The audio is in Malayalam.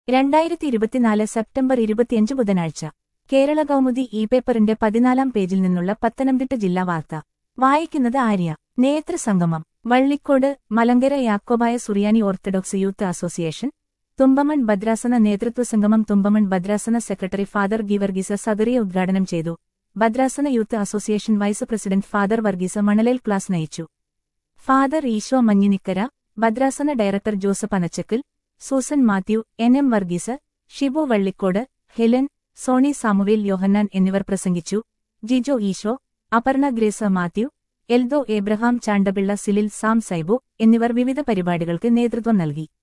രണ്ടായിരത്തി ഇരുപത്തിനാല് സെപ്റ്റംബർ ഇരുപത്തിയഞ്ച് ബുധനാഴ്ച കേരള കൗമുദി ഇ പേപ്പറിന്റെ പതിനാലാം പേജിൽ നിന്നുള്ള പത്തനംതിട്ട ജില്ലാ വാർത്ത വായിക്കുന്നത് ആര്യ നേതൃസംഗമം Vallikode Malankara Yakobaya Suriyani orthodox youth association Thumpamon ഭദ്രാസന നേതൃത്വ സംഗമം തുമ്പമൺ ഭദ്രാസന സെക്രട്ടറി ഫാദർ ഗീവർഗീസ സദറിയ ഉദ്ഘാടനം ചെയ്തു ഭദ്രാസന youth association vice president father Varghese Manalel class നയിച്ചു ഫാദർ ഈശോ മഞ്ഞിനിക്കര ഭദ്രാസന director Joseph Anachakkal Susan Mathew N M Varghese Shibu Vallikode Helen Soni Samuel Yohannan എന്നിവർ പ്രസംഗിച്ചു ജിജോ ഈശോ അപർണ ഗ്രേസ മാത്യു എൽദോ ഏബ്രഹാം ചാണ്ടപിള്ള സിലിൽ സാം സൈബു എന്നിവർ വിവിധ പരിപാടികൾക്ക് നേതൃത്വം നൽകി